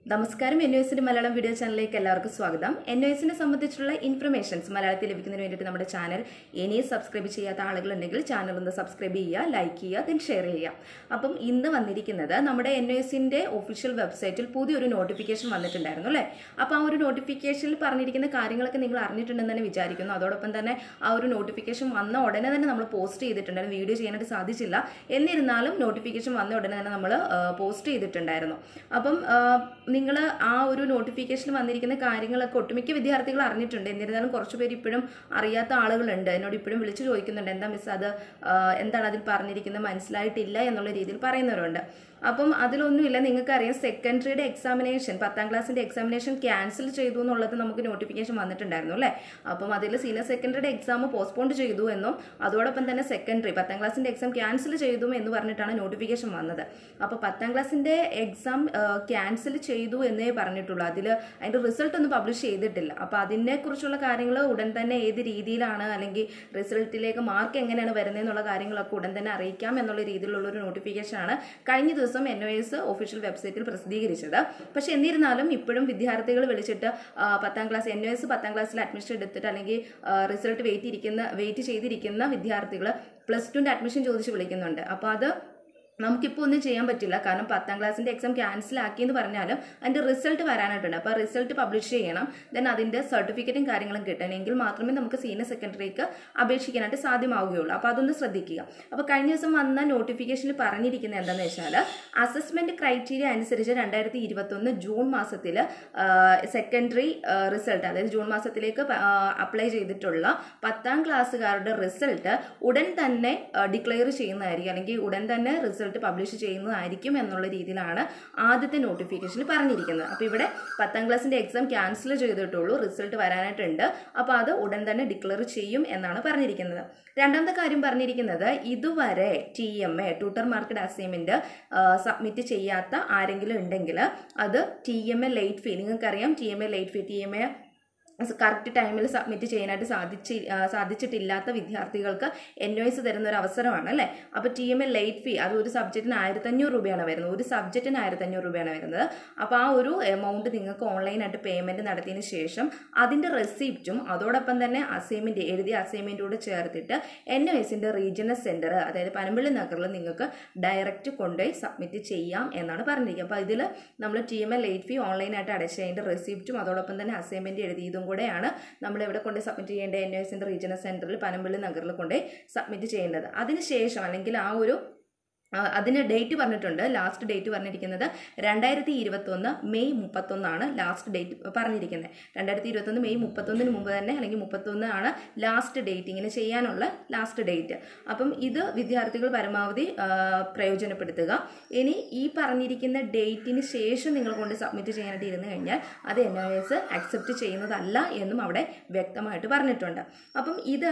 നമസ്കാരം എൻ എസിന്റെ മലയാളം വീഡിയോ ചാനലിലേക്ക് എല്ലാവർക്കും സ്വാഗതം എൻ എസിനെ സംബന്ധിച്ചുള്ള ഇൻഫർമേഷൻസ് മലയാളത്തിൽ ലഭിക്കുന്നതിന് വേണ്ടിയിട്ട് നമ്മുടെ ചാനൽ ഇനിയും സബ്സ്ക്രൈബ് ചെയ്യാത്ത ആളുകളുണ്ടെങ്കിൽ ചാനൽ ഒന്ന് സബ്സ്ക്രൈബ് ചെയ്യുക ലൈക്ക് ചെയ്യുക ദെൻ ഷെയർ ചെയ്യുക അപ്പം ഇന്ന് വന്നിരിക്കുന്നത് നമ്മുടെ എൻ എസിന്റെ ഒഫീഷ്യൽ വെബ്സൈറ്റിൽ പുതിയൊരു നോട്ടിഫിക്കേഷൻ വന്നിട്ടുണ്ടായിരുന്നു അല്ലേ അപ്പോൾ ആ ഒരു നോട്ടിഫിക്കേഷനിൽ പറഞ്ഞിരിക്കുന്ന കാര്യങ്ങളൊക്കെ നിങ്ങൾ അറിഞ്ഞിട്ടുണ്ടെന്ന് തന്നെ വിചാരിക്കുന്നു അതോടൊപ്പം തന്നെ ആ ഒരു നോട്ടിഫിക്കേഷൻ വന്ന ഉടനെ തന്നെ നമ്മൾ പോസ്റ്റ് ചെയ്തിട്ടുണ്ടായിരുന്നു വീഡിയോ ചെയ്യാനായിട്ട് സാധിച്ചില്ല എന്നിരുന്നാലും നോട്ടിഫിക്കേഷൻ വന്ന ഉടനെ തന്നെ നമ്മൾ പോസ്റ്റ് ചെയ്തിട്ടുണ്ടായിരുന്നു അപ്പം നിങ്ങൾ ആ ഒരു നോട്ടിഫിക്കേഷൻ വന്നിരിക്കുന്ന കാര്യങ്ങളൊക്കെ ഒട്ടുമിക്ക വിദ്യാർത്ഥികൾ അറിഞ്ഞിട്ടുണ്ട് എന്നിരുന്നാലും കുറച്ച് പേര് ഇപ്പോഴും അറിയാത്ത ആളുകളുണ്ട് എന്നോട് ഇപ്പോഴും വിളിച്ചു ചോദിക്കുന്നുണ്ട് എന്താ മിസ് അത് ആ, എന്താണ് അതിൽ പറഞ്ഞിരിക്കുന്നത് മനസ്സിലായിട്ടില്ല എന്നുള്ള രീതിയിൽ പറയുന്നവരുണ്ട് അപ്പം അതിലൊന്നുമില്ല നിങ്ങൾക്കറിയാം സെക്കൻഡറിയുടെ എക്സാമിനേഷൻ പത്താം ക്ലാസ്സിന്റെ എക്സാമിനേഷൻ ക്യാൻസൽ ചെയ്തു എന്നുള്ളത് നമുക്ക് നോട്ടിഫിക്കേഷൻ വന്നിട്ടുണ്ടായിരുന്നു അല്ലേ അപ്പം അതിൽ സീനിയർ സെക്കൻഡറിയുടെ എക്സാം പോസ്റ്റ്പോൺ ചെയ്തു എന്നും അതോടൊപ്പം തന്നെ സെക്കൻഡറി പത്താം ക്ലാസ്സിന്റെ എക്സാം ക്യാൻസൽ ചെയ്തു എന്ന് പറഞ്ഞിട്ടാണ് നോട്ടിഫിക്കേഷൻ വന്നത് അപ്പോൾ പത്താം ക്ലാസ്സിന്റെ എക്സാം ക്യാൻസൽ ചെയ്തു എന്നേ പറഞ്ഞിട്ടുള്ളൂ അതിൽ അതിന്റെ റിസൾട്ട് ഒന്നും പബ്ലിഷ് ചെയ്തിട്ടില്ല അപ്പോൾ അതിനെക്കുറിച്ചുള്ള കാര്യങ്ങൾ ഉടൻ തന്നെ ഏത് രീതിയിലാണ് അല്ലെങ്കിൽ റിസൾട്ടിലേക്ക് മാർക്ക് എങ്ങനെയാണ് വരുന്നതെന്നുള്ള കാര്യങ്ങളൊക്കെ ഉടൻ തന്നെ അറിയിക്കാം എന്നുള്ള രീതിയിലുള്ള ഒരു നോട്ടിഫിക്കേഷൻ ആണ് കഴിഞ്ഞ ദിവസം എൻ ഒ എസ് ഒഫീഷ്യൽ വെബ്സൈറ്റിൽ പ്രസിദ്ധീകരിച്ചത് പക്ഷെ എന്നിരുന്നാലും ഇപ്പോഴും വിദ്യാർത്ഥികൾ വിളിച്ചിട്ട് ആ, പത്താം ക്ലാസ് എൻ ഒ എസ് പത്താം ക്ലാസ്സിൽ അഡ്മിഷൻ എടുത്തിട്ട് അല്ലെങ്കിൽ റിസൾട്ട് വെയിറ്റ് ഇരിക്കുന്ന വെയിറ്റ് ചെയ്തിരിക്കുന്ന വിദ്യാർത്ഥികൾ പ്ലസ് ടുവിന്റെ അഡ്മിഷൻ ചോദിച്ച് വിളിക്കുന്നുണ്ട് അപ്പോൾ അത് നമുക്കിപ്പോൾ ഒന്നും ചെയ്യാൻ പറ്റില്ല കാരണം പത്താം ക്ലാസ്സിന്റെ എക്സാം ക്യാൻസൽ ആക്കി എന്ന് പറഞ്ഞാലും അതിന്റെ റിസൾട്ട് വരാനായിട്ടുണ്ട് അപ്പോൾ റിസൾട്ട് പബ്ലിഷ് ചെയ്യണം ദെൻ അതിന്റെ സർട്ടിഫിക്കറ്റും കാര്യങ്ങളും കിട്ടണമെങ്കിൽ മാത്രമേ നമുക്ക് സീനിയർ സെക്കൻഡറിക്ക് അപേക്ഷിക്കാനായിട്ട് സാധ്യമാവുകയുള്ളൂ അപ്പോൾ അതൊന്ന് ശ്രദ്ധിക്കുക അപ്പോൾ കഴിഞ്ഞ ദിവസം വന്ന നോട്ടിഫിക്കേഷനിൽ പറഞ്ഞിരിക്കുന്നത് എന്താണെന്ന് വെച്ചാൽ അസസ്മെന്റ് ക്രൈറ്റീരിയ അനുസരിച്ച് രണ്ടായിരത്തി ഇരുപത്തൊന്ന് ജൂൺ മാസത്തിൽ സെക്കൻഡറി റിസൾട്ട് അതായത് ജൂൺ മാസത്തിലേക്ക് അപ്ലൈ ചെയ്തിട്ടുള്ള പത്താം ക്ലാസ്സുകാരുടെ റിസൾട്ട് ഉടൻ തന്നെ ഡിക്ലെയർ ചെയ്യുന്നതായിരിക്കും അല്ലെങ്കിൽ ഉടൻ തന്നെ റിസൾട്ട് പബ്ലിഷ് ചെയ്യുന്നതായിരിക്കും എന്നുള്ള രീതിയിലാണ് ആദ്യത്തെ നോട്ടിഫിക്കേഷനിൽ പറഞ്ഞിരിക്കുന്നത് അപ്പോൾ ഇവിടെ പത്താം ക്ലാസ്സിന്റെ എക്സാം ക്യാൻസൽ ചെയ്തിട്ടുള്ളൂ റിസൾട്ട് വരാനായിട്ടുണ്ട് അപ്പോൾ അത് ഉടൻ തന്നെ ഡിക്ലെയർ ചെയ്യും എന്നാണ് പറഞ്ഞിരിക്കുന്നത് രണ്ടാമത്തെ കാര്യം പറഞ്ഞിരിക്കുന്നത് ഇതുവരെ T M A tutor marked assignment submit ചെയ്യാത്ത ആരെങ്കിലും ഉണ്ടെങ്കിൽ അത് T M A late fee നിങ്ങൾക്കറിയാം T M A late fee T M A correct ടൈമിൽ സബ്മിറ്റ് ചെയ്യാനായിട്ട് സാധിച്ച് ആ, സാധിച്ചിട്ടില്ലാത്ത വിദ്യാർത്ഥികൾക്ക് എൻ ഒ എസ് തരുന്ന ഒരു അവസരമാണ് അല്ലേ അപ്പോൾ T M A late fee അത് ഒരു സബ്ജക്റ്റിന് ആയിരത്തഞ്ഞൂറ് രൂപയാണ് വരുന്നത് ഒരു സബ്ജക്റ്റിന് ആയിരത്തഞ്ഞൂറ് രൂപയാണ് വരുന്നത് അപ്പോൾ ആ ഒരു എമൗണ്ട് നിങ്ങൾക്ക് ഓൺലൈനായിട്ട് പേയ്മെൻറ്റ് നടത്തിയതിന് ശേഷം അതിൻ്റെ റെസിപ്റ്റും അതോടൊപ്പം തന്നെ അസൈൻമെൻറ്റ് എഴുതിയ അസൈൻമെൻറ്റോട് ചേർത്തിട്ട് എൻ ഒ എസിൻ്റെ റീജിയണൽ സെൻറ്റർ അതായത് പനമ്പള്ളി നഗറിൽ നിങ്ങൾക്ക് ഡയറക്റ്റ് കൊണ്ടുപോയി സബ്മിറ്റ് ചെയ്യാം എന്നാണ് പറഞ്ഞിരിക്കുന്നത് അപ്പോൾ ഇതിൽ നമ്മൾ T M A late fee ഓൺലൈനായിട്ട് അടച്ചതിൻ്റെ റെസിപ്റ്റും അതോടൊപ്പം തന്നെ അസൈൻമെൻറ്റ് എഴുതിയതും കൂടെയാണ് നമ്മൾ എവിടെ കൊണ്ട് സബ്മിറ്റ് ചെയ്യേണ്ട എൻ എസിൻ്റെ റീജിയണൽ സെൻറ്ററിൽ പനമ്പള്ളി നഗറിൽ കൊണ്ട് സബ്മിറ്റ് ചെയ്യേണ്ടത് അതിനുശേഷം അല്ലെങ്കിൽ ആ ഒരു ആ, അതിന് ഡേറ്റ് പറഞ്ഞിട്ടുണ്ട് ലാസ്റ്റ് ഡേറ്റ് പറഞ്ഞിരിക്കുന്നത് രണ്ടായിരത്തി ഇരുപത്തൊന്ന് മെയ് മുപ്പത്തൊന്നാണ് ലാസ്റ്റ് ഡേറ്റ് പറഞ്ഞിരിക്കുന്നത് രണ്ടായിരത്തി ഇരുപത്തൊന്ന് മെയ് മുപ്പത്തൊന്നിന് മുമ്പ് തന്നെ അല്ലെങ്കിൽ മുപ്പത്തൊന്ന് ആണ് ലാസ്റ്റ് ഡേറ്റ് ഇങ്ങനെ ചെയ്യാനുള്ള ലാസ്റ്റ് ഡേറ്റ് അപ്പം ഇത് വിദ്യാർത്ഥികൾ പരമാവധി ആ, പ്രയോജനപ്പെടുത്തുക ഇനി ഈ പറഞ്ഞിരിക്കുന്ന ഡേറ്റിന് ശേഷം നിങ്ങൾ കൊണ്ട് സബ്മിറ്റ് ചെയ്യാനായിട്ട് ഇരുന്ന് കഴിഞ്ഞാൽ അത് എൻ ഒ എസ് അക്സെപ്റ്റ് ചെയ്യുന്നതല്ല എന്നും അവിടെ വ്യക്തമായിട്ട് പറഞ്ഞിട്ടുണ്ട് അപ്പം ഇത്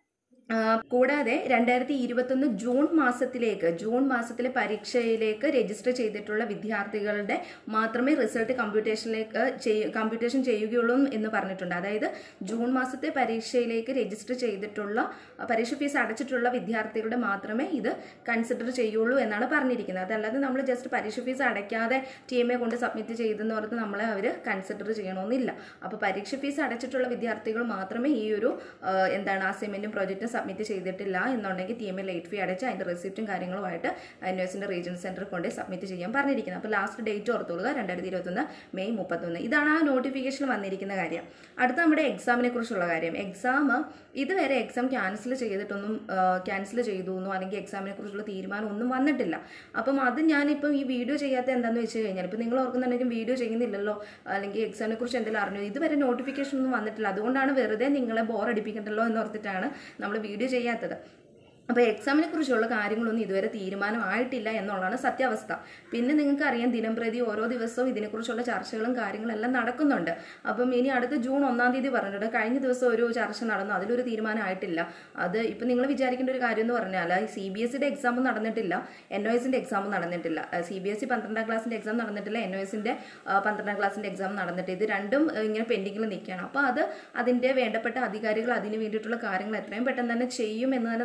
ആ, കൂടാതെ രണ്ടായിരത്തി ഇരുപത്തൊന്ന് ജൂൺ മാസത്തിലേക്ക് ജൂൺ മാസത്തിലെ പരീക്ഷയിലേക്ക് രജിസ്റ്റർ ചെയ്തിട്ടുള്ള വിദ്യാർത്ഥികളുടെ മാത്രമേ റിസൾട്ട് കമ്പ്യൂട്ടേഷനിലേക്ക് ചെയ്യ കമ്പ്യൂട്ടേഷൻ ചെയ്യുകയുള്ളൂ എന്ന് പറഞ്ഞിട്ടുണ്ട് അതായത് ജൂൺ മാസത്തെ പരീക്ഷയിലേക്ക് രജിസ്റ്റർ ചെയ്തിട്ടുള്ള ആ, പരീക്ഷ ഫീസ് അടച്ചിട്ടുള്ള വിദ്യാർത്ഥികളുടെ മാത്രമേ ഇത് കൺസിഡർ ചെയ്യുള്ളൂ എന്നാണ് പറഞ്ഞിരിക്കുന്നത് അതല്ലാതെ നമ്മൾ ജസ്റ്റ് പരീക്ഷ ഫീസ് അടയ്ക്കാതെ ടി എം എ കൊണ്ട് സബ്മിറ്റ് ചെയ്തെന്ന് പറഞ്ഞ് നമ്മളെ അവർ കൺസിഡർ ചെയ്യണമെന്നില്ല അപ്പോൾ പരീക്ഷ ഫീസ് അടച്ചിട്ടുള്ള വിദ്യാർത്ഥികൾ മാത്രമേ ഈ ഒരു ആ, എന്താണ് അസൈൻമെന്റും പ്രോജക്റ്റും സബ്മിറ്റ് ചെയ്തിട്ടില്ല എന്നുണ്ടെങ്കിൽ T M A late fee അടച്ച് അതിന്റെ റെസിപ്റ്റും കാര്യങ്ങളുമായിട്ട് എൻ എസിന്റെ റീജിയണൽ സെന്ററിൽ കൊണ്ട് സബ്മിറ്റ് ചെയ്യാൻ പറഞ്ഞിരിക്കുന്നത് അപ്പോൾ ലാസ്റ്റ് ഡേറ്റ് ഓർത്തോളുക രണ്ടായിരത്തി ഇരുപത്തൊന്ന് മെയ് മുപ്പത്തൊന്ന് ഇതാണ് ആ നോട്ടിഫിക്കേഷൻ വന്നിരിക്കുന്ന കാര്യം അടുത്ത നമ്മുടെ എക്സാമിനെ കുറിച്ചുള്ള കാര്യം എക്സാം ഇതുവരെ എക്സാം ക്യാൻസൽ ചെയ്തിട്ടൊന്നും ക്യാൻസൽ ചെയ്തു എന്നോ അല്ലെങ്കിൽ എക്സാമിനെ കുറിച്ചുള്ള തീരുമാനം ഒന്നും വന്നിട്ടില്ല അപ്പം അത് ഞാനിപ്പം ഈ വീഡിയോ ചെയ്യാത്ത എന്താണെന്ന് വെച്ച് കഴിഞ്ഞാൽ ഇപ്പം നിങ്ങൾ ഓർക്കുന്നുണ്ടെങ്കിൽ വീഡിയോ ചെയ്യുന്നില്ലല്ലോ അല്ലെങ്കിൽ എക്സാമിനെ കുറിച്ച് എന്തെങ്കിലും അറിഞ്ഞു ഇതുവരെ നോട്ടിഫിക്കേഷൻ ഒന്നും വന്നിട്ടില്ല അതുകൊണ്ടാണ് വെറുതെ നിങ്ങളെ ബോർ അടിപ്പിക്കണ്ടല്ലോ എന്ന് ഓർത്തിട്ടാണ് നമ്മൾ വീഡിയോ ചെയ്യാത്തത് അപ്പോൾ എക്സാമിനെ കുറിച്ചുള്ള കാര്യങ്ങളൊന്നും ഇതുവരെ തീരുമാനമായിട്ടില്ല എന്നുള്ളതാണ് സത്യാവസ്ഥ പിന്നെ നിങ്ങൾക്ക് അറിയാം ദിനം പ്രതി ഓരോ ദിവസവും ഇതിനെക്കുറിച്ചുള്ള ചർച്ചകളും കാര്യങ്ങളെല്ലാം നടക്കുന്നുണ്ട് അപ്പം ഇനി അടുത്ത ജൂൺ ഒന്നാം തീയതി പറഞ്ഞിട്ടുണ്ട് കഴിഞ്ഞ ദിവസം ഒരു ചർച്ച നടന്നു അതിലൊരു തീരുമാനം ആയിട്ടില്ല അത് ഇപ്പം നിങ്ങൾ വിചാരിക്കേണ്ട ഒരു കാര്യം എന്ന് പറഞ്ഞാൽ സി ബി എസ് സിയുടെ എക്സാമും നടന്നിട്ടില്ല എൻ ഒ എസിൻ്റെ എക്സാമും നടന്നിട്ടില്ല സി ബി എസ് സി പന്ത്രണ്ടാം ക്ലാസ്സിൻ്റെ എക്സാം നടന്നിട്ടില്ല എൻ ഒ എസിൻ്റെ പന്ത്രണ്ടാം ക്ലാസ്സിൻ്റെ എക്സാം നടന്നിട്ട് ഇത് രണ്ടും ആ, ഇങ്ങനെ പെൻഡിങ്ങിൽ നിൽക്കുകയാണ് അപ്പോൾ അത് അതിൻ്റെ വേണ്ടപ്പെട്ട അധികാരികൾ അതിന് വേണ്ടിയിട്ടുള്ള കാര്യങ്ങൾ എത്രയും പെട്ടെന്ന് തന്നെ ചെയ്യും എന്ന് തന്നെ നമുക്ക് പ്രതീക്ഷിക്കാം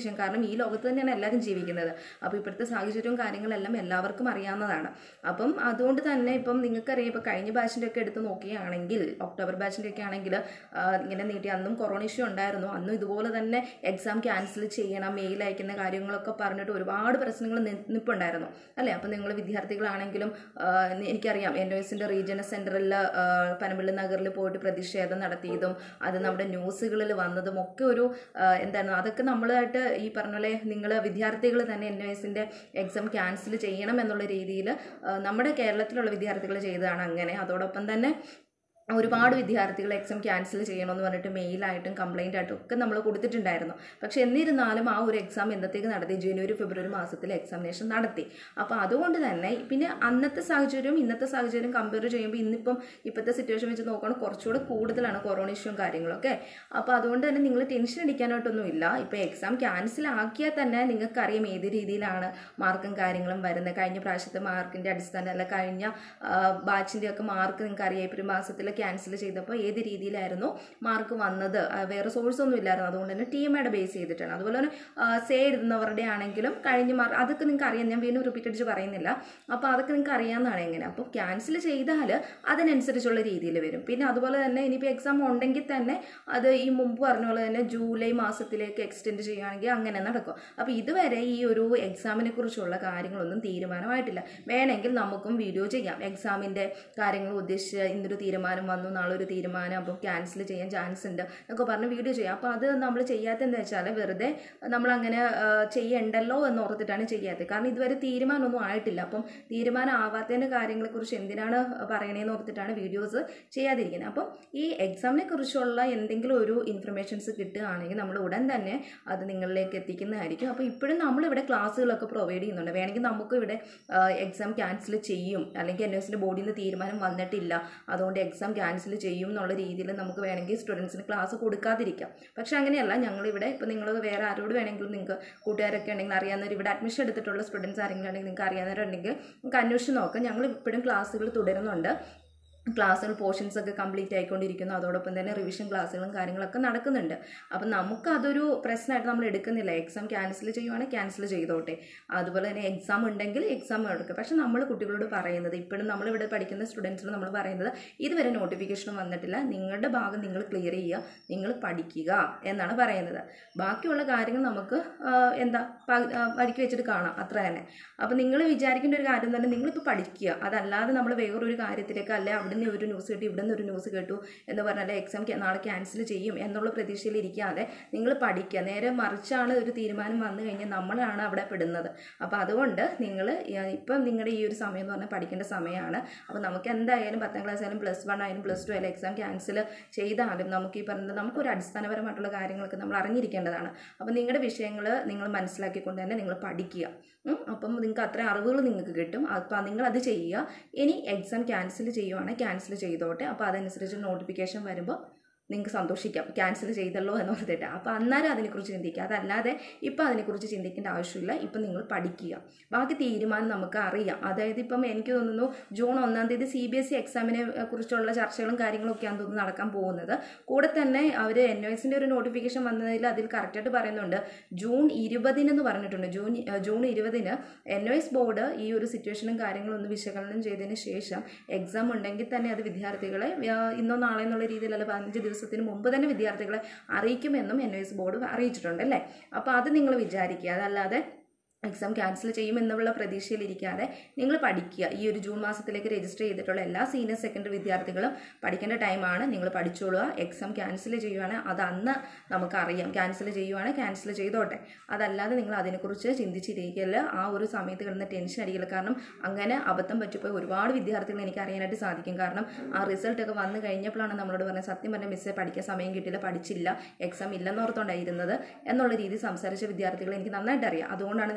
സിറ്റുവേഷൻ കാരണം ഈ ലോകത്ത് തന്നെയാണ് എല്ലാവരും ജീവിക്കുന്നത് അപ്പോൾ ഇപ്പോഴത്തെ സാഹചര്യവും കാര്യങ്ങളെല്ലാം എല്ലാവർക്കും അറിയാവുന്നതാണ് അപ്പം അതുകൊണ്ട് തന്നെ ഇപ്പം നിങ്ങൾക്കറിയാം ഇപ്പോൾ കഴിഞ്ഞ ബാച്ചിൻ്റെ ഒക്കെ എടുത്ത് നോക്കുകയാണെങ്കിൽ ഒക്ടോബർ ബാച്ചിൻ്റെ ഒക്കെ ആണെങ്കിൽ ആ, ഇങ്ങനെ നീട്ടി അന്നും കൊറോണ ഇഷ്യൂ ഉണ്ടായിരുന്നു അന്നും ഇതുപോലെ തന്നെ എക്സാം ക്യാൻസൽ ചെയ്യണം മെയിൽ അയക്കുന്ന കാര്യങ്ങളൊക്കെ പറഞ്ഞിട്ട് ഒരുപാട് പ്രശ്നങ്ങൾ നി- നിൽപ്പുണ്ടായിരുന്നു അല്ലേ അപ്പം നിങ്ങൾ വിദ്യാർത്ഥികളാണെങ്കിലും ആ, എനിക്കറിയാം എൻ ഒ എസിൻ്റെ റീജിയണൽ സെൻറ്ററിൽ പനമ്പിള്ളി നഗറിൽ പോയിട്ട് പ്രതിഷേധം നടത്തിയതും അത് നമ്മുടെ ന്യൂസുകളിൽ വന്നതും ഒക്കെ ഒരു ആ, എന്താണ് അതൊക്കെ നമ്മളായിട്ട് ഈ പറഞ്ഞ പോലെ നിങ്ങൾ വിദ്യാർത്ഥികൾ തന്നെ എൻ ഒ എസിൻ്റെ എക്സാം ക്യാൻസൽ ചെയ്യണം എന്നുള്ള രീതിയിൽ നമ്മുടെ കേരളത്തിലുള്ള വിദ്യാർത്ഥികൾ ചെയ്തതാണ് അങ്ങനെ അതോടൊപ്പം തന്നെ ഒരുപാട് വിദ്യാർത്ഥികൾ എക്സാം ക്യാൻസൽ ചെയ്യണമെന്ന് പറഞ്ഞിട്ട് മെയിലായിട്ടും കംപ്ലൈൻ്റ് ആയിട്ടും ഒക്കെ നമ്മൾ കൊടുത്തിട്ടുണ്ടായിരുന്നു പക്ഷെ എന്നിരുന്നാലും ആ ഒരു എക്സാം എന്നത്തേക്ക് നടത്തി ജനുവരി ഫെബ്രുവരി മാസത്തിൽ എക്സാമിനേഷൻ നടത്തി അപ്പോൾ അതുകൊണ്ട് തന്നെ പിന്നെ അന്നത്തെ സാഹചര്യവും ഇന്നത്തെ സാഹചര്യം കമ്പയർ ചെയ്യുമ്പോൾ ഇന്നിപ്പം ഇപ്പോഴത്തെ സിറ്റുവേഷൻ വെച്ച് നോക്കുകയാണെങ്കിൽ കുറച്ചുകൂടെ കൂടുതലാണ് കൊറോണ ഇഷ്യൂവും കാര്യങ്ങളൊക്കെ അപ്പോൾ അതുകൊണ്ട് തന്നെ നിങ്ങൾ ടെൻഷൻ അടിക്കാനായിട്ടൊന്നുമില്ല ഇപ്പോൾ എക്സാം ക്യാൻസൽ ആക്കിയാൽ തന്നെ നിങ്ങൾക്കറിയാം ഏത് രീതിയിലാണ് മാർക്കും കാര്യങ്ങളും വരുന്നത് കഴിഞ്ഞ പ്രാവശ്യത്തെ മാർക്കിൻ്റെ അടിസ്ഥാനം അല്ല കഴിഞ്ഞ ബാച്ചിൻ്റെ ഒക്കെ മാർക്ക് നിങ്ങൾക്ക് അറിയാം ഏപ്രിൽ മാസത്തിൽ ക്യാൻസൽ ചെയ്തപ്പോൾ ഏത് രീതിയിലായിരുന്നു മാർക്ക് വന്നത് ആ, വേറെ സോഴ്സ് ഒന്നും ഇല്ലായിരുന്നു അതുകൊണ്ട് തന്നെ ടി എം ഐയുടെ ബേസ് ചെയ്തിട്ടാണ് അതുപോലെ തന്നെ സേ എഴുതുന്നവരുടെ ആണെങ്കിലും കഴിഞ്ഞ മാർക്ക് അതൊക്കെ നിങ്ങൾക്ക് അറിയാം ഞാൻ വീണ്ടും റിപ്പീറ്റ് അടിച്ച് പറയുന്നില്ല അപ്പോൾ അതൊക്കെ നിങ്ങൾക്ക് അറിയാവുന്നതാണ് എങ്ങനെ അപ്പോൾ ക്യാൻസൽ ചെയ്താൽ അതിനനുസരിച്ചുള്ള രീതിയിൽ വരും പിന്നെ അതുപോലെ തന്നെ ഇനിയിപ്പോൾ എക്സാം ഉണ്ടെങ്കിൽ തന്നെ അത് ഈ മുമ്പ് പറഞ്ഞ പോലെ തന്നെ ജൂലൈ മാസത്തിലേക്ക് എക്സ്റ്റെൻഡ് ചെയ്യുകയാണെങ്കിൽ അങ്ങനെ നടക്കും അപ്പോൾ ഇതുവരെ ഈ ഒരു എക്സാമിനെ കുറിച്ചുള്ള കാര്യങ്ങളൊന്നും തീരുമാനമായിട്ടില്ല വേണമെങ്കിൽ നമുക്കും വീഡിയോ ചെയ്യാം എക്സാമിൻ്റെ കാര്യങ്ങൾ ഉദ്ദേശിച്ച് ഇന്നൊരു തീരുമാനം വന്നു നാളെ ഒരു തീരുമാനം അപ്പോൾ ക്യാൻസൽ ചെയ്യാൻ ചാൻസ് ഉണ്ട് എന്നൊക്കെ പറഞ്ഞ് വീഡിയോ ചെയ്യാം അപ്പോൾ അത് നമ്മൾ ചെയ്യാത്തതെന്ന് വെച്ചാൽ വെറുതെ നമ്മളങ്ങനെ ആ, ചെയ്യണ്ടല്ലോ എന്ന് ഓർത്തിട്ടാണ് ചെയ്യാത്തത് കാരണം ഇതുവരെ തീരുമാനമൊന്നും ആയിട്ടില്ല അപ്പം തീരുമാനം ആവാത്തതിൻ്റെ കാര്യങ്ങളെക്കുറിച്ച് എന്തിനാണ് പറയണേന്ന് ഓർത്തിട്ടാണ് വീഡിയോസ് ചെയ്യാതിരിക്കുന്നത് അപ്പം ഈ എക്സാമിനെ കുറിച്ചുള്ള എന്തെങ്കിലും ഒരു ഇൻഫർമേഷൻസ് കിട്ടുകയാണെങ്കിൽ നമ്മൾ ഉടൻ തന്നെ അത് നിങ്ങളിലേക്ക് എത്തിക്കുന്നതായിരിക്കും അപ്പോൾ ഇപ്പോഴും നമ്മളിവിടെ ക്ലാസ്സുകളൊക്കെ പ്രൊവൈഡ് ചെയ്യുന്നുണ്ട് വേണമെങ്കിൽ നമുക്ക് ഇവിടെ എക്സാം ക്യാൻസൽ ചെയ്യും അല്ലെങ്കിൽ എൻ എസിൻ്റെ ബോഡിയിൽ നിന്ന് തീരുമാനം വന്നിട്ടില്ല അതുകൊണ്ട് എക്സാം ക്യാൻസൽ ചെയ്യും എന്നുള്ള രീതിയിൽ നമുക്ക് വേണമെങ്കിൽ സ്റ്റുഡൻസിന് ക്ലാസ് കൊടുക്കാതിരിക്കാം പക്ഷേ അങ്ങനെയല്ല ഞങ്ങളിവിടെ ഇപ്പോൾ നിങ്ങൾ വേറെ ആരോട് വേണമെങ്കിലും നിങ്ങൾക്ക് കൂട്ടുകാരൊക്കെ ഉണ്ടെങ്കിൽ അറിയാവുന്നവർ ഇവിടെ അഡ്മിഷൻ എടുത്തിട്ടുള്ള സ്റ്റുഡൻസ് ആരെങ്കിലും ഉണ്ടെങ്കിൽ നിങ്ങൾക്ക് അറിയാവുന്നവരുണ്ടെങ്കിൽ നിങ്ങൾക്ക് അന്വേഷിച്ച് നോക്കാം ഞങ്ങൾ ഇപ്പോഴും ക്ലാസ്സുകൾ തുടരുന്നുണ്ട് ക്ലാസ്സുകൾ പോർഷൻസ് ഒക്കെ കംപ്ലീറ്റ് ആയിക്കൊണ്ടിരിക്കുന്നു അതോടൊപ്പം തന്നെ റിവിഷൻ ക്ലാസ്സുകളും കാര്യങ്ങളൊക്കെ നടക്കുന്നുണ്ട് അപ്പം നമുക്ക് അതൊരു പ്രശ്നമായിട്ട് നമ്മൾ എടുക്കുന്നില്ല എക്സാം ക്യാൻസൽ ചെയ്യുവാണെങ്കിൽ ക്യാൻസൽ ചെയ്തോട്ടെ അതുപോലെ തന്നെ എക്സാം ഉണ്ടെങ്കിൽ എക്സാം എടുക്കുക പക്ഷെ നമ്മൾ കുട്ടികളോട് പറയുന്നത് ഇപ്പോഴും നമ്മളിവിടെ പഠിക്കുന്ന സ്റ്റുഡൻസിന് നമ്മൾ പറയുന്നത് ഇതുവരെ നോട്ടിഫിക്കേഷൻ വന്നിട്ടില്ല നിങ്ങളുടെ ഭാഗം നിങ്ങൾ ക്ലിയർ ചെയ്യുക നിങ്ങൾ പഠിക്കുക എന്നാണ് പറയുന്നത് ബാക്കിയുള്ള കാര്യങ്ങൾ നമുക്ക് ആ, എന്താ പ- ആ, പഠിക്കി വെച്ചിട്ട് കാണാം അത്ര തന്നെ അപ്പം നിങ്ങൾ വിചാരിക്കേണ്ട ഒരു കാര്യം തന്നെ നിങ്ങളിപ്പോൾ പഠിക്കുക അതല്ലാതെ നമ്മൾ വേറൊരു കാര്യത്തിലേക്ക് അല്ലെ അവിടെ നിന്ന് ഒരു ന്യൂസ് കിട്ടി ഇവിടെ നിന്ന് ഒരു ന്യൂസ് കേട്ടു എന്ന് പറഞ്ഞാൽ എക്സാം നാളെ ക്യാൻസൽ ചെയ്യും എന്നുള്ള പ്രതീക്ഷയിൽ ഇരിക്കാതെ നിങ്ങൾ പഠിക്കുക നേരെ മറിച്ചാണ് ഒരു തീരുമാനം വന്നു കഴിഞ്ഞാൽ നമ്മളാണ് അവിടെ പെടുന്നത് അപ്പോൾ അതുകൊണ്ട് നിങ്ങൾ ഇപ്പം നിങ്ങളുടെ ഈ ഒരു സമയം എന്ന് പറഞ്ഞാൽ പഠിക്കേണ്ട സമയമാണ് അപ്പോൾ നമുക്ക് എന്തായാലും പത്താം ക്ലാസ് ആയാലും പ്ലസ് വൺ ആയാലും പ്ലസ് ടു ആയാലും എക്സാം ക്യാൻസൽ ചെയ്താലും നമുക്ക് ഈ പറഞ്ഞത് നമുക്കൊരു അടിസ്ഥാനപരമായിട്ടുള്ള കാര്യങ്ങളൊക്കെ നമ്മൾ അറിഞ്ഞിരിക്കേണ്ടതാണ് അപ്പോൾ നിങ്ങളുടെ വിഷയങ്ങൾ നിങ്ങൾ മനസ്സിലാക്കിക്കൊണ്ട് തന്നെ നിങ്ങൾ പഠിക്കുക ഉം. അപ്പം നിങ്ങൾക്ക് അത്ര അറിവുകൾ നിങ്ങൾക്ക് കിട്ടും അപ്പം നിങ്ങൾ അത് ചെയ്യുക ഇനി എക്സാം ക്യാൻസൽ ചെയ്യുവാണെങ്കിൽ ക്യാൻസൽ ചെയ്തോട്ടെ അപ്പോൾ അതനുസരിച്ച് നോട്ടിഫിക്കേഷൻ വരുമ്പോൾ നിങ്ങൾക്ക് സന്തോഷിക്കാം ക്യാൻസൽ ചെയ്തല്ലോ എന്ന് ഓർത്തിട്ട് അപ്പോൾ അന്നേരം അതിനെക്കുറിച്ച് ചിന്തിക്കുക അതല്ലാതെ ഇപ്പം അതിനെക്കുറിച്ച് ചിന്തിക്കേണ്ട ആവശ്യമില്ല ഇപ്പം നിങ്ങൾ പഠിക്കുക ബാക്കി തീരുമാനം നമുക്ക് അറിയാം അതായത് ഇപ്പം എനിക്ക് തോന്നുന്നു ജൂൺ ഒന്നാം തീയതി സി ബി എസ് ഇ എക്സാമിനെ കുറിച്ചുള്ള ചർച്ചകളും കാര്യങ്ങളൊക്കെയാണ് തോന്നുന്നു നടക്കാൻ പോകുന്നത് കൂടെ തന്നെ അവർ എൻ ഒ എസിൻ്റെ ഒരു നോട്ടിഫിക്കേഷൻ വന്നതിൽ അതിൽ കറക്റ്റായിട്ട് പറയുന്നുണ്ട് ജൂൺ ഇരുപതിനെന്ന് പറഞ്ഞിട്ടുണ്ട് ജൂൺ ജൂൺ ഇരുപതിന് എൻ ഒ എസ് ബോർഡ് ഈ ഒരു സിറ്റുവേഷനും കാര്യങ്ങളും ഒന്ന് വിശകലനം ചെയ്തതിന് ശേഷം എക്സാം ഉണ്ടെങ്കിൽ തന്നെ അത് വിദ്യാർത്ഥികളെ ആ, ഇന്നോ നാളെ എന്നുള്ള രീതിയിലല്ല പതിനഞ്ച് ദിവസത്തിന് മുമ്പ് തന്നെ വിദ്യാർത്ഥികളെ അറിയിക്കുമെന്നും എൻ ഒ എസ് ബോർഡ് അറിയിച്ചിട്ടുണ്ട് അല്ലേ അപ്പോൾ അത് നിങ്ങൾ വിചാരിക്കുക അതല്ലാതെ എക്സാം ക്യാൻസൽ ചെയ്യുമെന്നുള്ള പ്രതീക്ഷയിലിരിക്കാതെ നിങ്ങൾ പഠിക്കുക ഈ ഒരു ജൂൺ മാസത്തിലേക്ക് രജിസ്റ്റർ ചെയ്തിട്ടുള്ള എല്ലാ സീനിയർ സെക്കൻഡറി വിദ്യാർത്ഥികളും പഠിക്കേണ്ട ടൈമാണ് നിങ്ങൾ പഠിച്ചോളുക എക്സാം ക്യാൻസൽ ചെയ്യുവാണെങ്കിൽ അത് അന്ന് നമുക്കറിയാം ക്യാൻസൽ ചെയ്യുവാണെങ്കിൽ ക്യാൻസൽ ചെയ്തോട്ടെ അതല്ലാതെ നിങ്ങൾ അതിനെക്കുറിച്ച് ചിന്തിച്ചിരിക്കല് ആ ഒരു സമയത്ത് കിടന്ന് ടെൻഷൻ അടിക്കില്ല കാരണം അങ്ങനെ അബദ്ധം പറ്റിപ്പോയി ഒരുപാട് വിദ്യാർത്ഥികൾ എനിക്ക് അറിയാനായിട്ട് സാധിക്കും കാരണം ആ റിസൾട്ട് ഒക്കെ വന്നു കഴിഞ്ഞപ്പോഴാണ് നമ്മളോട് പറഞ്ഞത് സത്യം പറഞ്ഞ മിസ്സെ പഠിക്കാൻ സമയം കിട്ടിയില്ല പഠിച്ചില്ല എക്സാം ഇല്ലെന്നോർത്തോണ്ടായിരുന്നത് എന്നുള്ള രീതി സംസാരിച്ച വിദ്യാർത്ഥികളെ എനിക്ക് നന്നായിട്ട് അറിയാം അതുകൊണ്ടാണ് നിങ്ങൾ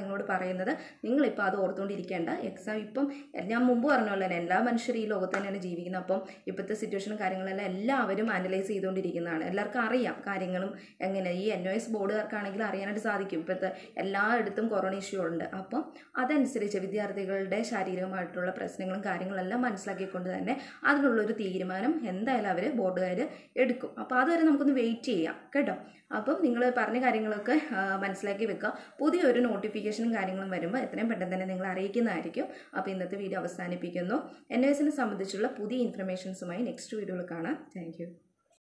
നിങ്ങളോട് പറയുന്നത് നിങ്ങളിപ്പോൾ അത് ഓർത്തുകൊണ്ടിരിക്കേണ്ട എക്സാം ഇപ്പം ഞാൻ മുമ്പ് പറഞ്ഞ പോലെ തന്നെ എല്ലാ മനുഷ്യരും ഈ ലോകത്ത് തന്നെയാണ് ജീവിക്കുന്നത് അപ്പം ഇപ്പോഴത്തെ സിറ്റുവേഷനും കാര്യങ്ങളെല്ലാം എല്ലാവരും അനലൈസ് ചെയ്തുകൊണ്ടിരിക്കുന്നതാണ് എല്ലാവർക്കും അറിയാം കാര്യങ്ങളും എങ്ങനെ ഈ എൻ ഒ എസ് ബോർഡുകാർക്കാണെങ്കിൽ അറിയാനായിട്ട് സാധിക്കും ഇപ്പോഴത്തെ എല്ലായിടത്തും കൊറോണ ഇഷ്യൂ ഉണ്ട് അപ്പം അതനുസരിച്ച് വിദ്യാർത്ഥികളുടെ ശാരീരികമായിട്ടുള്ള പ്രശ്നങ്ങളും കാര്യങ്ങളെല്ലാം മനസ്സിലാക്കിക്കൊണ്ട് തന്നെ അതിനുള്ളൊരു തീരുമാനം എന്തായാലും അവർ ബോർഡുകാർ എടുക്കും അപ്പോൾ അതുവരെ നമുക്കൊന്ന് വെയിറ്റ് ചെയ്യാം കേട്ടോ അപ്പം നിങ്ങൾ പറഞ്ഞ കാര്യങ്ങളൊക്കെ ആ, മനസ്സിലാക്കി വെക്കുക പുതിയൊരു നോട്ടിഫിക്കേഷനും കാര്യങ്ങളും വരുമ്പോൾ എത്രയും പെട്ടെന്ന് തന്നെ നിങ്ങൾ അറിയിക്കുന്നതായിരിക്കും അപ്പോൾ ഇന്നത്തെ വീഡിയോ അവസാനിപ്പിക്കുന്നു എൻ എസിനെ സംബന്ധിച്ചുള്ള പുതിയ ഇൻഫർമേഷൻസുമായി നെക്സ്റ്റ് വീഡിയോയിൽ കാണാം താങ്ക്